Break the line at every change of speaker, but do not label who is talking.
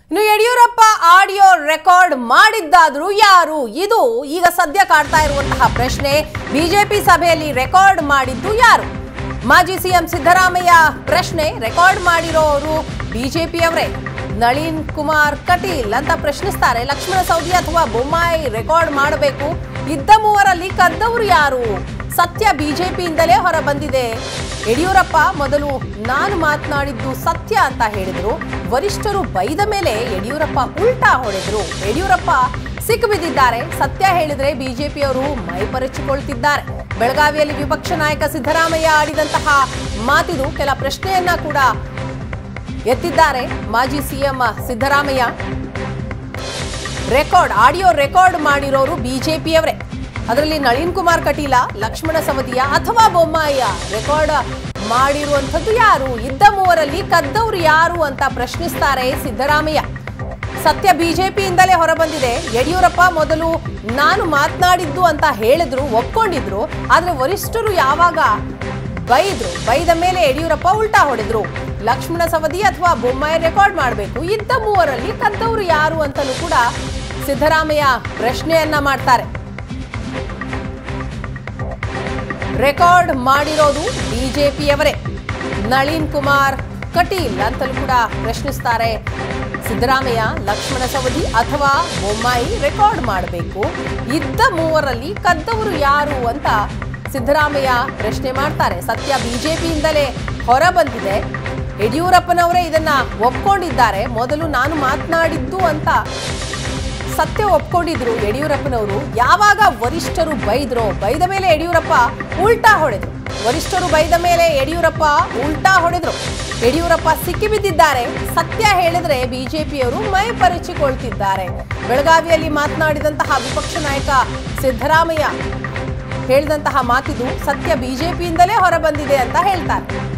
ಇನ್ನು Yediyurappa audio record ಮಾಡಿದ್ದಾದ್ರೂ ಯಾರು ಇದು ಈಗ ಸದ್ಯ ಕಾಡ್ತಾ ಇರುವಂತಹ ಪ್ರಶ್ನೆ ಬಿಜೆಪಿ ಸಭೆಯಲ್ಲಿ ರೆಕಾರ್ಡ್ ಮಾಡಿದ್ದು ಯಾರು ಮಾಜಿ ಸಿಎಂ ಸಿದ್ದರಾಮಯ್ಯ ಪ್ರಶ್ನೆ ರೆಕಾರ್ಡ್ ಮಾಡಿರೋರು ಬಿಜೆಪಿಯವರೇ ನಳಿನ್ ಕುಮಾರ್ ಕಟೀಲ್ ಅಂತ ಪ್ರಶ್ನಿಸ್ತಾರೆ ಲಕ್ಷ್ಮಣ ಸೌದಿ ಅಥವಾ ಬೊಮ್ಮಾಯಿ ರೆಕಾರ್ಡ್ ಮಾಡಬೇಕು ಇದ್ದ ಮೂವರಲ್ಲಿ ಕದ್ದವರು ಯಾರು ಸತ್ಯ ಬಿಜೆಪಿಯಿಂದಲೇ ಹೊರ ಬಂದಿದೆ ಯಡಿಯೂರಪ್ಪ ಮೊದಲು ನಾನು ಮಾತನಾಡಿದ್ದು ಸತ್ಯ ಅಂತ ಹೇಳಿದ್ರು ವರಿಷ್ಠರು ಬೈದ ಮೇಲೆ ಯಡಿಯೂರಪ್ಪ ಉಲ್ಟಾ ಹೊಡೆದ್ರು ಯಡಿಯೂರಪ್ಪ ಸಿಕ್ಕಿಬಿದ್ದಿದ್ದಾರೆ ಸತ್ಯ ಹೇಳಿದ್ರೆ ಬಿಜೆಪಿಯವರು ಮೈಪರಿಚಿಕೊಳ್ತಿದ್ದಾರೆ ಬೆಳಗಾವಿಯಲ್ಲಿ ವಿಪಕ್ಷ ನಾಯಕ ಸಿದ್ದರಾಮಯ್ಯ ಆಡಿದಂತಹ ಮಾತಿದು ಕೆಲ ಪ್ರಶ್ನೆಯನ್ನ ಕೂಡ ಎತ್ತಿದ್ದಾರೆ ಮಾಜಿ CM Siddaramaiah record audio record ಮಾಡಿರೋರು ಬಿಜೆಪಿಯವರೇ ಅದರಲ್ಲಿ ನಳಿನ್ ಕುಮಾರ್ ಕಟೀಲ ಲಕ್ಷ್ಮಣ ಸವದಿಯ ಅಥವಾ ಬೊಮ್ಮಾಯಿಯ ರೆಕಾರ್ಡ್ ಮಾಡಿರುವಂಥದ್ದು ಯಾರು ಇದ್ದ ಮೂವರಲ್ಲಿ ಕದ್ದವರು ಯಾರು ಅಂತ ಪ್ರಶ್ನಿಸ್ತಾರೆ ಸಿದ್ದರಾಮಯ್ಯ ಸತ್ಯ ಬಿಜೆಪಿಯಿಂದಲೇ ಹೊರಬಂದಿದೆ ಯಡಿಯೂರಪ್ಪ ಮೊದಲು ನಾನು ಮಾತನಾಡಿದ್ದು ಅಂತ ಹೇಳಿದ್ರು ಒಪ್ಕೊಂಡಿದ್ರು ಆದ್ರೆ ವರಿಷ್ಠರು ಯಾವಾಗ ಬೈದ್ರು ಬೈದ ಮೇಲೆ ಯಡಿಯೂರಪ್ಪ ಉಲ್ಟಾ ಹೊಡೆದ್ರು ಲಕ್ಷ್ಮಣ ಸವದಿ ಅಥವಾ ಬೊಮ್ಮಾಯಿ ರೆಕಾರ್ಡ್ ಮಾಡಬೇಕು ಇದ್ದ ಮೂವರಲ್ಲಿ ಕದ್ದವರು ಯಾರು ಅಂತಲೂ ಕೂಡ ಸಿದ್ದರಾಮಯ್ಯ ಪ್ರಶ್ನೆಯನ್ನ ಮಾಡ್ತಾರೆ ರೆಕಾರ್ಡ್ ಮಾಡಿರೋದು ಬಿಜೆಪಿಯವರೇ ನಳಿನ್ ಕುಮಾರ್ ಕಟೀಲ್ ಅಂತಲೂ ಕೂಡ ಪ್ರಶ್ನಿಸ್ತಾರೆ ಸಿದ್ದರಾಮಯ್ಯ ಲಕ್ಷ್ಮಣ ಸವದಿ ಅಥವಾ ಬೊಮ್ಮಾಯಿ ರೆಕಾರ್ಡ್ ಮಾಡಬೇಕು ಇದ್ದ ಮೂವರಲ್ಲಿ ಕದ್ದವರು ಯಾರು ಅಂತ ಸಿದ್ದರಾಮಯ್ಯ ಪ್ರಶ್ನೆ ಮಾಡ್ತಾರೆ ಸತ್ಯ ಬಿಜೆಪಿಯಿಂದಲೇ ಹೊರ ಬಂದಿದೆ ಯಡಿಯೂರಪ್ಪನವರೇ ಇದನ್ನ ಒಪ್ಕೊಂಡಿದ್ದಾರೆ ಮೊದಲು ನಾನು ಮಾತನಾಡಿದ್ದು ಅಂತ ಸತ್ಯ ಒಪ್ಕೊಂಡಿದ್ರು ಯಡಿಯೂರಪ್ಪನವರು ಯಾವಾಗ ವರಿಷ್ಠರು ಬೈದ್ರೋ ಬೈದ ಮೇಲೆ ಯಡಿಯೂರಪ್ಪ ಉಲ್ಟಾ ಹೊಡೆದ್ರು ವರಿಷ್ಠರು ಬೈದ ಮೇಲೆ ಯಡಿಯೂರಪ್ಪ ಉಲ್ಟಾ ಹೊಡೆದ್ರು ಯಡಿಯೂರಪ್ಪ ಸಿಕ್ಕಿಬಿದ್ದಿದ್ದಾರೆ ಸತ್ಯ ಹೇಳಿದ್ರೆ ಬಿಜೆಪಿಯವರು ಮೈ ಪರಿಚಿಕೊಳ್ತಿದ್ದಾರೆ ಬೆಳಗಾವಿಯಲ್ಲಿ ಮಾತನಾಡಿದಂತಹ ವಿಪಕ್ಷ ನಾಯಕ ಸಿದ್ದರಾಮಯ್ಯ ಹೇಳಿದಂತಹ ಮಾತಿದು ಸತ್ಯ ಬಿಜೆಪಿಯಿಂದಲೇ ಹೊರಬಂದಿದೆ ಅಂತ ಹೇಳ್ತಾರೆ